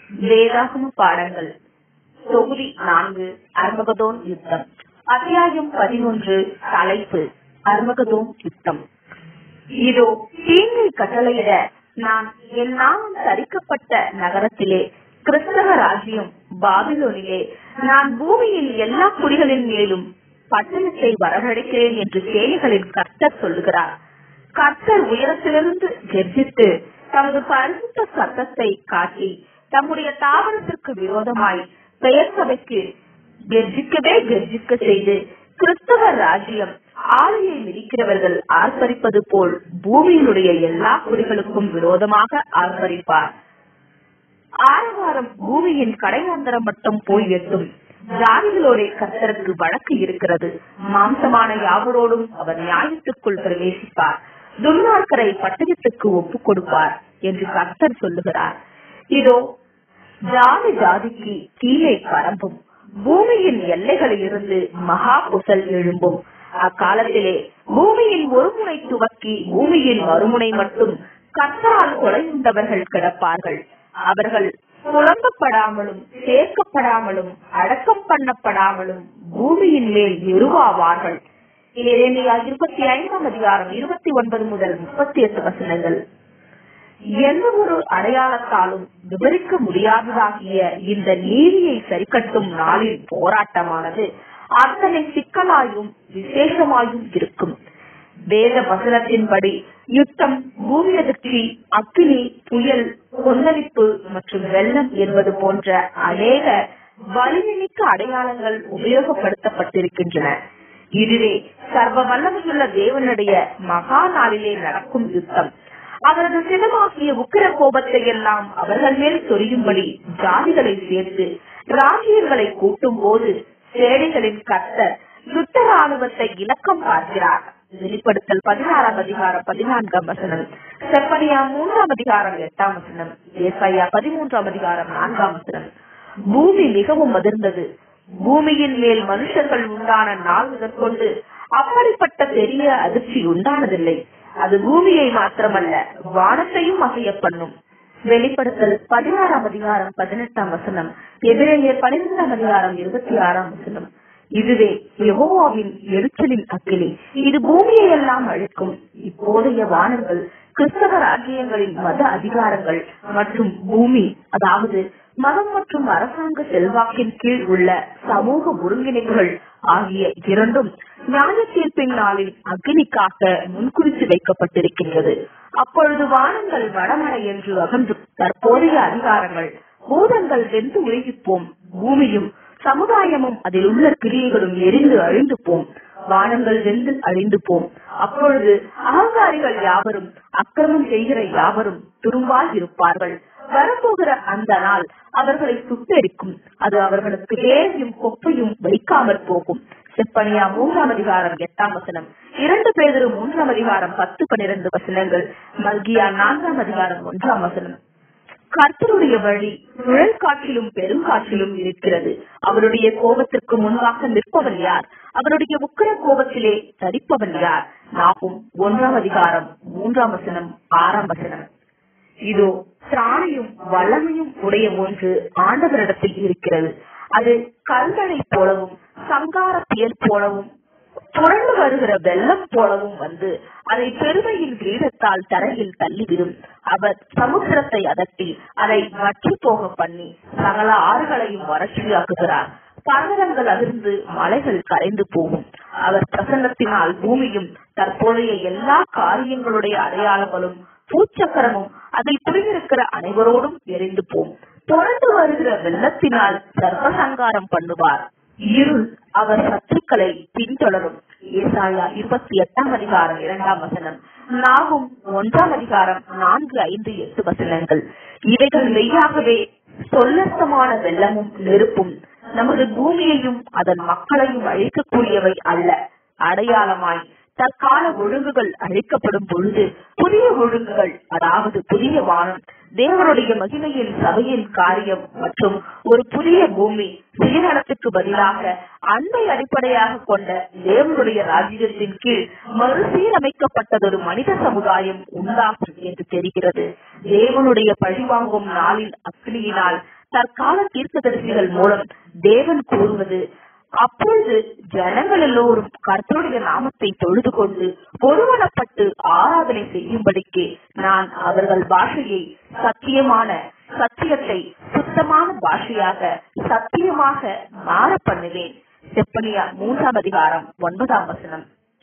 வேதாகம பாடங்கள் தொகுதி நான்கு அர்மகதோன் யுத்தம் அத்தியாயம் பதினொன்று தலைப்பு அர்மகதோன் யுத்தம் இதோ தீங்கை கட்டளையிட நான் என் நாமம் தரிக்கப்பட்ட நகரத்திலே கிறிஸ்தவ ராஜ்யம் பாபிலோனிலே நான் பூமியின் எல்லா குடிகளின் மேலும் பட்டணத்தை வரவழைக்கிறேன் என்று சேனைகளின் கர்த்தர் சொல்லுகிறார் கர்த்தர் உயரத்திலிருந்து கெர்ஜித்து தமது பரிசுத்த சத்தத்தை காட்டி தம்முடைய தாவரத்திற்கு விரோதமாய் பெயர் சபைக்கு கெர்ஜிக்கவே கெர்ஜிக்க செய்து கிறிஸ்தவ ராஜ்யம் ஆலையை மிதிக்கிறவர்கள் ஆர்ப்பரிப்பது போல் பூமியினுடைய எல்லா குடிகளுக்கும் விரோதமாக ஆர்ப்பரிப்பார் ஆரவாரம் பூமியின் கடையாந்தரம் மட்டும் போய் எட்டும் ஜாதிகளோட கர்த்தருக்கு வழக்கு இருக்கிறது மாம்சமான யாவரோடும் அவர் நியாயத்துக்குள் பிரவேசிப்பார் துன்மார்க்கரை பட்டயத்துக்கு ஒப்புக் கொடுப்பார் என்று கர்த்தர் சொல்லுகிறார் இதோ ஜாதி ஜாதிக்கு கீழே பரம்பும் பூமியின் எல்லைகளில் இருந்து மகா புசல் எழும்பும் அக்காலத்திலே பூமியின் ஒரு முனை துவக்கி பூமியின் மறுமுனை மட்டும் கர்த்தரால் கொலையுண்டவர்கள் கிடப்பார்கள் அவர்கள் புலம்பப்படாமலும் சேர்க்கப்படாமலும் அடக்கம் பண்ணப்படாமலும் பூமியின் மேல் நிறுவாவார்கள் இறைமையா இருபத்தி ஐந்தாம் அதிகாரம் இருபத்தி ஒன்பது முதல் முப்பத்தி எட்டு வசனங்கள் எந்த ஒரு அடையாளத்தாலும் விவரிக்க முடியாததாகிய இந்த நீதியை சரிக்கட்டும் நாளின் போராட்டமானது அத்தனை சிக்கலாயும் விசேஷமாயும் இருக்கும் வேத வசனத்தின்படி யுத்தம் பூமி அதிர்ச்சி அக்கினி புயல் கொந்தளிப்பு மற்றும் வெள்ளம் என்பது போன்ற அநேக வலிமைமிக்க அடையாளங்கள் உபயோகப்படுத்தப்பட்டிருக்கின்றன இதுவே சர்வ வல்லமையுள்ள தேவனுடைய மகா நாளிலே நடக்கும் யுத்தம் அவரது சிதமாகிய உக்கிர கோபத்தை எல்லாம் அவர்கள் மேல் சொரியும்படி ஜாதிகளை சேர்த்து ராஜ்யங்களை கூட்டும் போது சேனைகளின் கர்த்தர் யுத்த ராணுவத்தை இலக்கம் பார்க்கிறார் வெளிப்படுத்தல் பதினாறாம் அதிகாரம் பதினான்காம் வசனம் செப்பனியா மூன்றாம் அதிகாரம் எட்டாம் வசனம் ஏசாயா பதிமூன்றாம் அதிகாரம் நான்காம் வசனம் பூமி மிகவும் அதிர்ந்தது பூமியின் மேல் மனுஷர்கள் உண்டான நாள் முதற்கொண்டு அப்படிப்பட்ட பெரிய அதிர்ச்சி உண்டானதில்லை அது பூமியை மாத்திரமல்ல வானத்தையும் அசைய பண்ணும் வெளிப்படுத்தல் பதினாறாம் அதிகாரம் பதினெட்டாம் வசனம் எதிரேயர் பனிரெண்டாம் அதிகாரம் இருபத்தி ஆறாம் வசனம் இதுவே யெகோவாவின் எரிச்சலின் அக்கினி இது பூமியை எல்லாம் அழிக்கும் இப்போதைய வானங்கள் கிறிஸ்தவ ராஜ்யங்களின் மத அதிகாரங்கள் மற்றும் பூமி அதாவது மதம் மற்றும் அரசாங்க செல்வாக்கின் கீழ் உள்ள சமூக ஒருங்கிணைப்புகள் ஆகிய இரண்டும் நியாய தீர்ப்பின் நாளில் அக்னிக்காக முன்குறித்து வைக்கப்பட்டிருக்கின்றது அப்பொழுது வானங்கள் வடமட என்று அகன்று தற்போதைய அதிகாரங்கள் பூதங்கள் வெந்து உருகிப்போம் பூமியும் சமுதாயமும் அதில் உள்ள கிரியைகளும் எரிந்து அழிந்து போம் வானங்கள் வெந்து அழிந்து போம் அப்பொழுது அகங்காரிகள் யாவரும் அக்கிரமம் செய்கிற யாவரும் துரும்பாய் இருப்பார்கள் வரப்போகிற அந்த நாள் அவர்களை சுட்டெரிக்கும் அது அவர்களுக்கு வேரையும் கொப்பையும் வைக்காமற் போகும் செப்பனியா மூன்றாம் அதிகாரம் எட்டாம் வசனம் இரண்டு பேரும் மூன்றாம் அதிகாரம் பத்து பன்னிரண்டு வசனங்கள் மல்கியா நான்காம் அதிகாரம் ஒன்றாம் வசனம் கர்த்தருடைய வழி சுழல் காற்றிலும் பெருங்காற்றிலும் இருக்கிறது அவருடைய கோபத்திற்கு முன்பாக நிற்பவன் யார் அவருடைய உக்கிர கோபத்திலே தரிப்பவன் யார் நாகும் ஒன்றாம் அதிகாரம் மூன்றாம் வசனம் ஆறாம் வசனம் இதோ திராணியும் வல்லமையும் உடைய ஒன்று ஆண்டவரிடத்தில் இருக்கிறது அது கல்களை போலவும் சங்கார புயல் போலவும் புரண்டு வருகிற வெள்ளம் போலவும் வந்து அதை பெருமையின் கிரீடத்தால் தரையில் தள்ளிவிடும் அவர் சமுத்திரத்தை அதட்டி அதை வற்றி போக பண்ணி சகல ஆறுகளையும் வறட்சியாக்குகிறார் பர்வதங்கள் அதிர்ந்து மலைகள் கரைந்து போகும் அவர் பிரசன்னத்தினால் பூமியும் தற்போதைய எல்லா காரியங்களுடைய அடையாளங்களும் பூச்சக்கரமும் அதில் குடியிருக்கிற அனைவரோடும் எரிந்து போம் தொடர்ந்து வருகிற வெள்ளத்தினால் சர்வசங்காரம் பண்ணுவார் இருள் அவர் சத்துக்களை பின்தொடரும் ஏசாயா இருபத்தி எட்டாம் அதிகாரம் இரண்டாம் வசனம் நாகும் ஒன்றாம் அதிகாரம் நான்கு ஐந்து எட்டு வசனங்கள் இவைகள் மெய்யாகவே சொல்லர்த்தமான வெள்ளமும் நெருப்பும் நமது பூமியையும் அதன் மக்களையும் அழிக்கக்கூடியவை அல்ல அடையாளமாய் தற்கால ஒழுங்குகள் அழிக்கப்படும் பொழுது புதிய ஒழுங்குகள் அதாவது புதிய வானம் தேவனுடைய மகிமையின் சபையின் காரியம் மற்றும் ஒரு புதிய பூமி சுயநலத்துக்கு பதிலாக அன்பை அடிப்படையாக கொண்ட தேவனுடைய ராஜ்யத்தின் கீழ் மறுசீரமைக்கப்பட்டதொரு மனித சமுதாயம் உண்டாகும் என்று தெரிகிறது தேவனுடைய பழிவாங்கும் நாளின் அக்னியினால் தற்கால தீர்க்கதரிசிகள் மூலம் தேவன் கூறுவது அப்பொழுது ஜனங்கள் எல்லோரும் கர்த்தருடைய நாமத்தை தொழுது கொண்டு ஒருவனப்பட்டு ஆராதனை செய்யும்படிக்கு நான் அவர்கள் பாஷையை சத்தியமான சத்தியத்தை சுத்தமான பாஷையாக சத்தியமாக மாற பண்ணுவேன் செப்பனியா மூன்றாம் அதிகாரம் ஒன்பதாம் வசனம்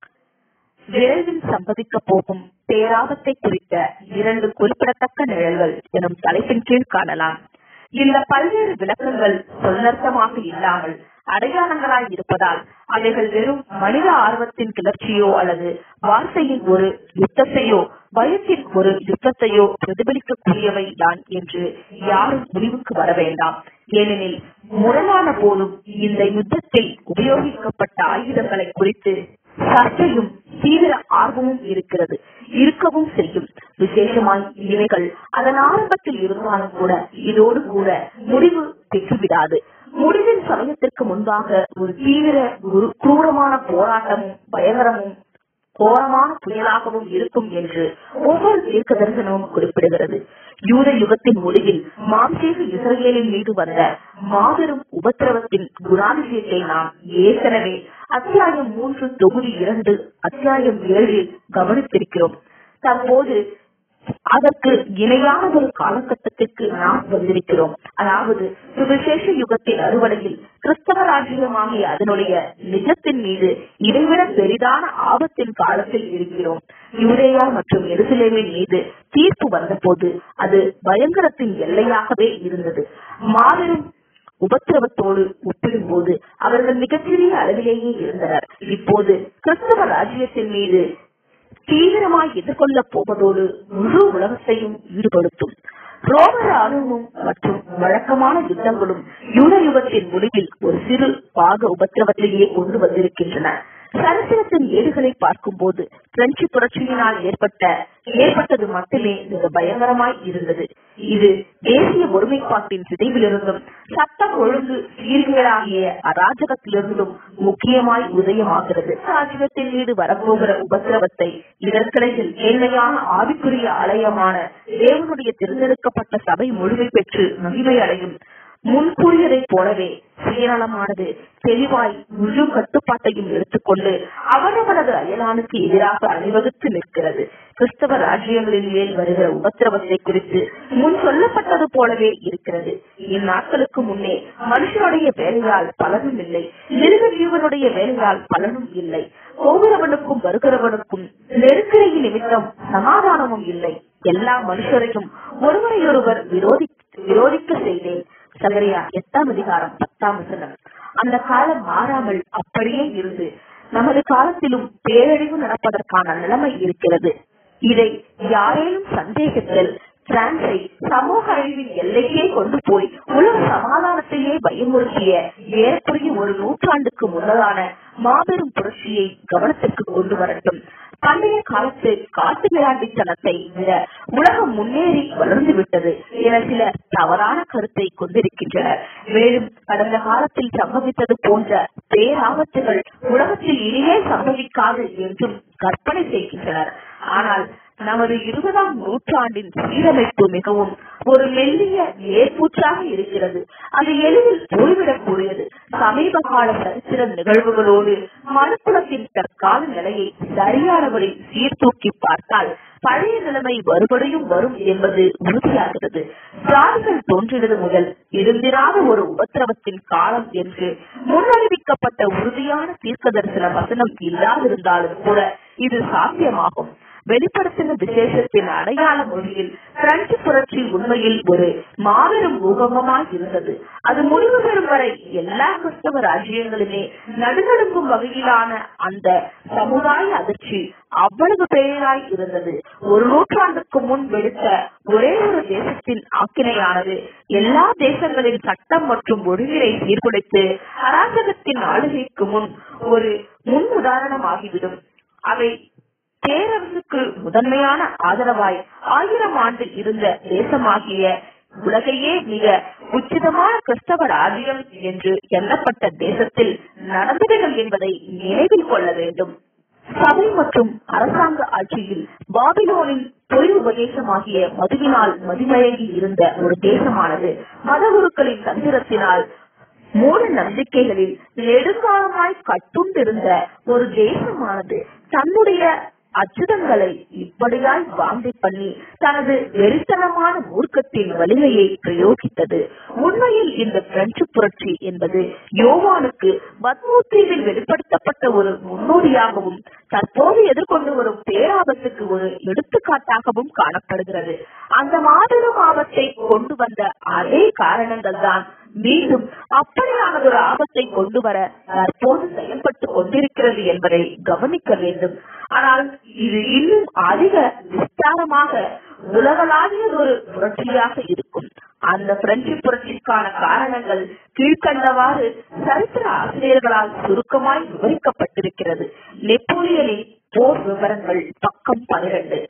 விரைவில் சம்பவிக்க போகும் பேராபத்தை குறித்த இரண்டு குறிப்பிடத்தக்க நிழல்கள் எனும் தலைப்பின் கீழ் காணலாம் இந்த பல்வேறு விளக்கங்கள் சொல்லர்த்தமாக இல்லாமல் அடையாளங்களாய் இருப்பதால் அவைகள் வெறும் மனித ஆர்வத்தின் கிளர்ச்சியோ அல்லது வார்த்தையின் ஒரு யுத்தத்தையோ பயத்தின் ஒரு யுத்தத்தையோ பிரதிபலிக்கக்கூடியவை தான் என்று யாரும் முடிவுக்கு வர வேண்டாம் ஏனெனில் முரணான போதும் இந்த யுத்தத்தில் உபயோகிக்கப்பட்ட ஆயுதங்களை குறித்து சர்ச்சையும் தீவிர ஆர்வமும் இருக்கிறது இருக்கவும் செய்யும் விசேஷமாய் இவைகள் அதன் ஆரம்பத்தில் இருந்தாலும் கூட இதோடு கூட முடிவு பெற்றுவிடாது முடிவின் சமயத்திற்கு முன்பாக ஒரு தீவிர குரு- குரூரமான போராட்டமும் பயங்கரமும் கோரமான புயலாகவும் இருக்கும் என்று ஒவ்வொரு தீர்க்க தரிசனமும் குறிப்பிடுகிறது யூத யுகத்தின் முடிவில் மாம்சேக இஸ்ரேலின் மீது வந்த மாபெரும் உபத்திரவத்தின் குணாதிசயத்தை நாம் ஏற்கனவே அத்தியாயம் மூன்று தொகுதி இரண்டு அத்தியாயம் ஏழில் கவனித்திருக்கிறோம் தற்போது அதற்கு இணையான ஒரு காலகட்டத்திற்கு நாம் வந்திருக்கிறோம் அதாவது சுவிசேஷ யுகத்தின் அறுவடையில் கிறிஸ்தவ ராஜ்யமாகிய அதனுடைய நிஜத்தின் மீது இதைவிட பெரிதான ஆபத்தின் காலத்தில் இருக்கிறோம் யூரேயா மற்றும் எருசலேமின் மீது தீர்ப்பு வந்தபோது அது பயங்கரத்தின் எல்லையாகவே இருந்தது மாபெரும் உபத்திரவத்தோடு ஒப்பிடும்போது அவர்கள் மிகச்சிறிய அளவிலேயே இருந்தனர் இப்போது கிறிஸ்தவ ராஜ்யத்தின் மீது தீவிரமாய் எதிர்கொள்ளப் போவதோடு முழு உலகத்தையும் ஈடுபடுத்தும் ரோம ராணுவமும் மற்றும் வழக்கமான யுத்தங்களும் யுக யுகத்தின் முடிவில் ஒரு சிறு பாக உபத்திரவத்திலேயே கொண்டு வந்திருக்கின்றன சரித்திரத்தின் ஏடுகளை பார்க்கும்போது பிரெஞ்சு புரட்சியினால் ஏற்பட்ட ஏற்பட்டது மட்டுமே மிக பயங்கரமாய் இருந்தது இது தேசிய ஒருமைப்பாட்டின் சிதைவிலிருந்தும் சட்டம் ஒழுங்கு சீர்கேடாகிய அராஜகத்திலிருந்தும் முக்கியமாய் உதயமாகிறது ராஜ்யத்தின் மீது வரப்போகிற உபத்திரவத்தை இதற்கிடையில் எல்லையான ஆவிக்குரிய ஆலயமான தேவனுடைய தேர்ந்தெடுக்கப்பட்ட சபை முழுமை பெற்று மகிமை அடையும் முன்கூறியதைப் போலவே சுயநலமானது தெளிவாய் முழு கட்டுப்பாட்டையும் எடுத்துக்கொண்டு அவனவனது அயலானுக்கு எதிராக அணிவகுத்து நிற்கிறது கிறிஸ்தவ ராஜ்யங்களின் மேல் வருகிற உபத்திரவத்தை குறித்து முன் சொல்லப்பட்டது போலவே இருக்கிறது இந்நாட்களுக்கு முன்னே மனுஷனுடைய வேலையால் பலனும் இல்லை மிருக ஜீவனுடைய வேலையால் பலனும் இல்லை போகிறவனுக்கும் வருகிறவனுக்கும் நெருக்கடியின் நிமித்தம் சமாதானமும் இல்லை எல்லா மனுஷரையும் ஒருவரையொருவர் விரோதி விரோதிக்க செய்தேன் சகரியா எட்டாம் அதிகாரம் பத்தாம் வசனம் அந்த காலம் மாறாமல் அப்படியே இருந்து நமது காலத்திலும் பேரழிவு நடப்பதற்கான நிலைமை இருக்கிறது இதை யாரேனும் சந்தேகத்தில் பிரான்சை சமூக அழிவின் எல்லைக்கே கொண்டு போய் உலக சமாதானத்தையே பயமுறுத்திய ஏறக்குறைய ஒரு நூற்றாண்டுக்கு முன்னதான மாபெரும் புரட்சியை கவனத்திற்கு கொண்டு வரட்டும் பண்டைய காலத்து காட்டு விளையாட்டுத்தனத்தை விட உலகம் முன்னேறி வளர்ந்து விட்டது என சிலர் தவறான கருத்தை கொண்டிருக்கின்றனர் மேலும் கடந்த காலத்தில் சம்பவித்தது போன்ற பேராபத்துகள் உலகத்தில் இனியே சம்பவிக்காது என்றும் கற்பனை செய்கின்றனர் ஆனால் நமது இருபதாம் நூற்றாண்டின் சீரமைப்பு மிகவும் ஒரு மெல்லிய நேர்பூச்சாக இருக்கிறது அது எளிதில் போய்விடக்கூடியது சமீப கால சரித்திர நிகழ்வுகளோடு மனுக்குலத்தின் தற்கால நிலையை சரியானபடி சீர்தூக்கி பார்த்தால் பழைய நிலைமை மறுபடியும் வரும் என்பது உறுதியாகிறது ஜாதிகள் தோன்றினது முதல் இருந்திராத ஒரு உபத்திரவத்தின் காலம் என்று முன்னறிவிக்கப்பட்ட உறுதியான தீர்க்க தரிசன வசனம் இல்லாதிருந்தாலும் கூட இது சாத்தியமாகும் வெளிப்படுத்தின விசேஷத்தின் அடையாள மொழியில் பிரெஞ்சு புரட்சி உண்மையில் ஒரு மாபெரும் பூகம்பமாய் இருந்தது அது முடிவு பெறும் வரை எல்லா கிறிஸ்தவ ராஜ்யங்களுமே நடுநடுங்கும் வகையிலான அந்த சமுதாய அதிர்ச்சி அவ்வளவு பெயராய் இருந்தது ஒரு நூற்றாண்டுக்கு முன் வெடித்த ஒரே ஒரு தேசத்தின் ஆக்கினையானது எல்லா தேசங்களின் சட்டம் மற்றும் ஒழுங்கினை சீர்குலைத்து அராஜகத்தின் ஆளுகைக்கு முன் ஒரு முன் உதாரணமாகிவிடும் அவை பேரரசுக்கு முதன்மையான ஆதரவாய் ஆயிரம் ஆண்டு இருந்த தேசமாகிய உலகையே மிக உச்சிதமான கிறிஸ்தவ ராஜ்யம் என்று எண்ணப்பட்ட தேசத்தில் நடந்தவைகள் என்பதை நினைவில் கொள்ள வேண்டும் சபை மற்றும் அரசாங்க ஆட்சியில் பாபிலோனின் பொய் உபதேசமாகிய மதுவினால் மதிமயங்கி இருந்த ஒரு தேசமானது மதகுருக்களின் தந்திரத்தினால் மூட நம்பிக்கைகளில் நெடுங்காலமாய் கட்டுண்டிருந்த ஒரு தேசமானது தன்னுடைய அச்சுதங்களை இப்படியாய் வாந்தி பண்ணி தனது வெறித்தனமான மூர்க்கத்தின் வலிமையை பிரயோகித்தது உண்மையில் இந்த பிரெஞ்சு புரட்சி என்பது யோவானுக்கு பத்மூத்தீவில் வெளிப்படுத்தப்பட்ட ஒரு முன்னோடியாகவும் தற்போது எதிர்கொண்டு வரும் பேராபத்துக்கு ஒரு எடுத்துக்காட்டாகவும் காணப்படுகிறது அந்த மாபெரும் ஆபத்தை கொண்டு வந்த அதே காரணங்கள் தான் மீண்டும் அப்படியானதொரு ஆபத்தை கொண்டு வர தற்போது செயல்பட்டு கொண்டிருக்கிறது என்பதை கவனிக்க வேண்டும் ஆனால் இது இன்னும் அதிக விஸ்தாரமாக உலகளாவியதொரு புரட்சியாக இருக்கும் அந்த பிரெஞ்சு புரட்சிக்கான காரணங்கள் கீழ்கண்டவாறு சரித்திர ஆசிரியர்களால் சுருக்கமாய் விவரிக்கப்பட்டிருக்கிறது நெப்போலியனின் போர் விவரங்கள் பக்கம் பனிரெண்டு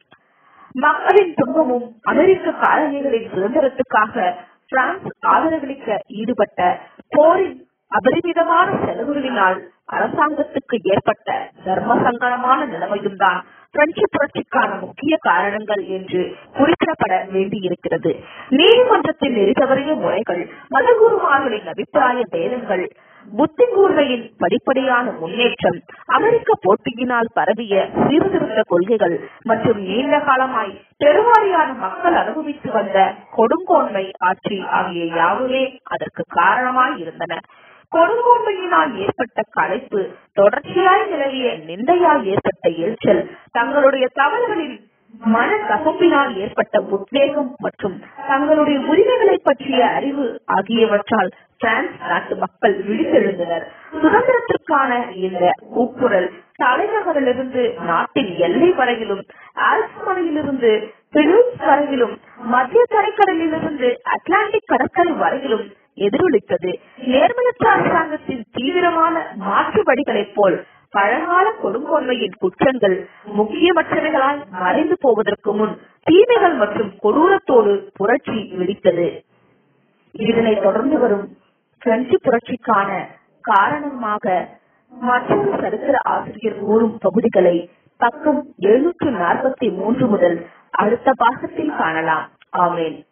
மக்களின் துன்பமும் அமெரிக்க காலனிகளின் சுதந்திரத்துக்காக பிரான்ஸ் ஆதரவளிக்க ஈடுபட்ட போரின் அபரிமிதமான செலவுகளினால் அரசாங்கத்துக்கு ஏற்பட்ட தர்ம சங்கடமான நிலைமையும் தான் பிரெஞ்சு புரட்சிக்கான முக்கிய காரணங்கள் என்று குறிப்பிடப்பட வேண்டியிருக்கிறது நீதிமன்றத்தின் நெறிதவறிய முறைகள் மதகுருமார்களின் அபிப்பிராய பேதங்கள் புத்தி கூர்மையின் படிப்படியான முன்னேற்றம் அமெரிக்க போட்டியினால் பரவிய சீர்திருத்த கொள்கைகள் மற்றும் நீண்ட காலமாய் பெருவாரியான மக்கள் அனுபவித்து வந்த கொடுங்கோன்மை ஆட்சி ஆகிய யாவுமே அதற்கு காரணமாய் இருந்தன கொடுங்கோன்மையினால் ஏற்பட்ட களைப்பு தொடர்ச்சியாய் நிலவிய நிந்தையால் ஏற்பட்ட எரிச்சல் தங்களுடைய தவறுகளின் மன கசப்பினால் ஏற்பட்ட உத்வேகம் மற்றும் தங்களுடைய உரிமைகளை பற்றிய அறிவு ஆகியவற்றால் பிரான்ஸ் நாட்டு மக்கள் விழித்தெழுந்தனர் சுதந்திரத்திற்கான இந்த கூக்குரல் தலைநகரிலிருந்து நாட்டின் எல்லை வரையிலும் ஆல்ப்ஸ் மலையிலிருந்து பிலூஸ் வரையிலும் மத்திய தரைக்கடலிலிருந்து அட்லாண்டிக் கடற்கரை வரையிலும் எதிரொலித்தது நேர்மையற்ற அரசாங்கத்தின் தீவிரமான மாற்று வழிகளைப் போல் பழங்கால கொடுங்கோன்மையின் குற்றங்கள் முக்கியமற்றவைகளாய் மறைந்து போவதற்கு முன் தீமைகள் மற்றும் கொடூரத்தோடு புரட்சி வெடித்தது இதனை தொடர்ந்து வரும் பிரெஞ்சு புரட்சிக்கான காரணமாக மற்றொரு சரித்திர ஆசிரியர் கூறும் பகுதிகளை பக்கம் எழுநூற்று நாற்பத்தி மூன்று முதல் அடுத்த பாகத்தில் காணலாம் ஆமேன்